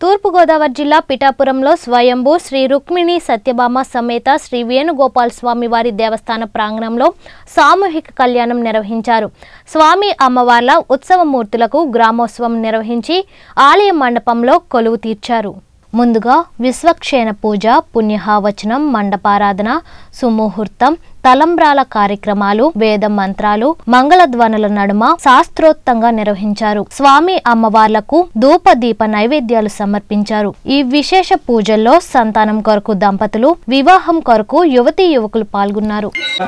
తూర్పుగోదావరి జిల్లా పిఠాపురంలో స్వయంభూ శ్రీ రుక్మిణి సత్యభామ సమేత శ్రీ వేణుగోపాల్ స్వామి వారి దేవస్థాన ప్రాంగణంలో సామూహిక కళ్యాణం నిర్వహించారు స్వామి అమ్మవార్ల ఉత్సవమూర్తులకు గ్రామోత్సవం నిర్వహించి ఆలయ మండపంలో కొలువు తీర్చారు ముందుగా విశ్వక్షేణ పూజ పుణ్యహావచనం మండపారాధన సుముహూర్తం తలంబ్రాల కార్యక్రమాలు వేద మంత్రాలు మంగళధ్వనుల నడుమ శాస్త్రోత్తంగా నిర్వహించారు స్వామి అమ్మవార్లకు ధూప దీప నైవేద్యాలు సమర్పించారు ఈ విశేష పూజల్లో సంతానం కొరకు దంపతులు వివాహం కొరకు యువతీ యువకులు పాల్గొన్నారు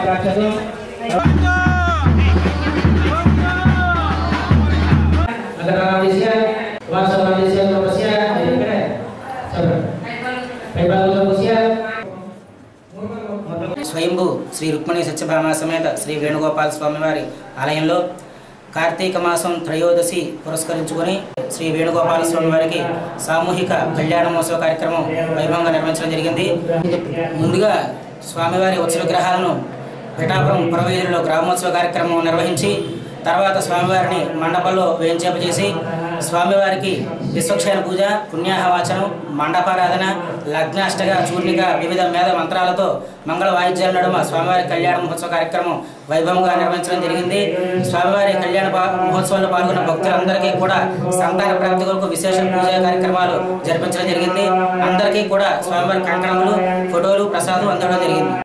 Antara Malaysia, bahasa Malaysia ke Malaysia, jadi keren. Sabar. Baik ke Malaysia. స్వయంభూ శ్రీ రుక్మిణి సత్యభామ సమేత శ్రీ వేణుగోపాల స్వామివారి ఆలయంలో కార్తీక మాసం త్రయోదశి పురస్కరించుకొని శ్రీ వేణుగోపాల స్వామి వారికి సామూహిక కళ్యాణ మహోత్సవ కార్యక్రమం వైభవంగా నిర్వహించడం జరిగింది ముందుగా స్వామివారి ఉత్సవ విగ్రహాలను పిఠాపురం పురవీధులలో గ్రామోత్సవ కార్యక్రమం నిర్వహించి తర్వాత స్వామివారిని మండపంలో వేయించేపజేసి స్వామివారికి విశ్వక్షేణ పూజ పుణ్యాహవాచనం మండపారాధన లగ్నాష్టక చూర్ణిక వివిధ మేధ మంత్రాలతో మంగళ వాయిద్యాల నడుమ స్వామివారి కళ్యాణ మహోత్సవ కార్యక్రమం వైభవంగా నిర్వహించడం జరిగింది స్వామివారి కళ్యాణ పా- మహోత్సవంలో పాల్గొన్న భక్తులందరికీ కూడా సంతాన ప్రాప్తి కొరకు విశేష పూజా కార్యక్రమాలు జరిపించడం జరిగింది అందరికీ కూడా స్వామివారి కంకణములు ఫోటోలు ప్రసాదం అందడం జరిగింది